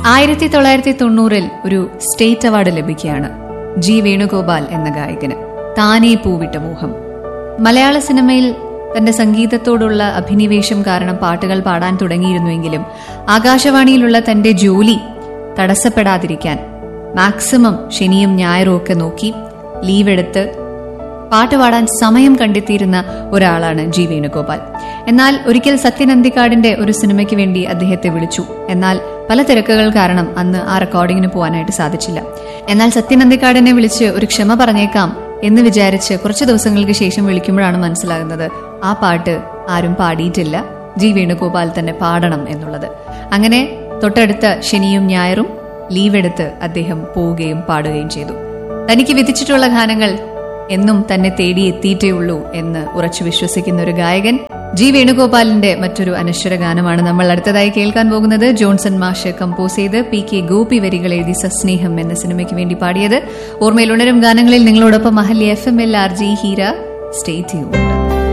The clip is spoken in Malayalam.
ആയിരത്തി തൊള്ളായിരത്തി തൊണ്ണൂറിൽ ഒരു സ്റ്റേറ്റ് അവാർഡ് ലഭിക്കുകയാണ് ജി വേണുഗോപാൽ എന്ന ഗായകന് താനേ പൂവിട്ട മോഹം മലയാള സിനിമയിൽ തന്റെ സംഗീതത്തോടുള്ള അഭിനിവേശം കാരണം പാട്ടുകൾ പാടാൻ തുടങ്ങിയിരുന്നുവെങ്കിലും ആകാശവാണിയിലുള്ള തന്റെ ജോലി തടസ്സപ്പെടാതിരിക്കാൻ മാക്സിമം ശനിയും ഞായറും ഒക്കെ നോക്കി ലീവ് എടുത്ത് പാട്ട് പാടാൻ സമയം കണ്ടെത്തിയിരുന്ന ഒരാളാണ് ജി വേണുഗോപാൽ എന്നാൽ ഒരിക്കൽ സത്യനന്ദിക്കാടിന്റെ ഒരു സിനിമയ്ക്ക് വേണ്ടി അദ്ദേഹത്തെ വിളിച്ചു എന്നാൽ പല തിരക്കുകൾ കാരണം അന്ന് ആ റെക്കോർഡിങ്ങിന് പോകാനായിട്ട് സാധിച്ചില്ല എന്നാൽ സത്യനന്ദിക്കാടിനെ വിളിച്ച് ഒരു ക്ഷമ പറഞ്ഞേക്കാം എന്ന് വിചാരിച്ച് കുറച്ച് ദിവസങ്ങൾക്ക് ശേഷം വിളിക്കുമ്പോഴാണ് മനസ്സിലാകുന്നത് ആ പാട്ട് ആരും പാടിയിട്ടില്ല ജി വേണുഗോപാൽ തന്നെ പാടണം എന്നുള്ളത് അങ്ങനെ തൊട്ടടുത്ത ശനിയും ഞായറും ലീവ് എടുത്ത് അദ്ദേഹം പോവുകയും പാടുകയും ചെയ്തു തനിക്ക് വിധിച്ചിട്ടുള്ള ഗാനങ്ങൾ എന്നും തന്നെ തേടി എത്തിയിട്ടേ ഉള്ളൂ എന്ന് ഉറച്ചു വിശ്വസിക്കുന്ന ഒരു ഗായകൻ ജി വേണുഗോപാലിന്റെ മറ്റൊരു അനശ്വര ഗാനമാണ് നമ്മൾ അടുത്തതായി കേൾക്കാൻ പോകുന്നത് ജോൺസൺ മാഷ് കമ്പോസ് ചെയ്ത് പി കെ ഗോപി വരികൾ എഴുതി സസ്നേഹം എന്ന സിനിമയ്ക്ക് വേണ്ടി പാടിയത് ഓർമ്മയിൽ ഉണരും ഗാനങ്ങളിൽ നിങ്ങളോടൊപ്പം മഹല്യ F M L R G Heera stay tuned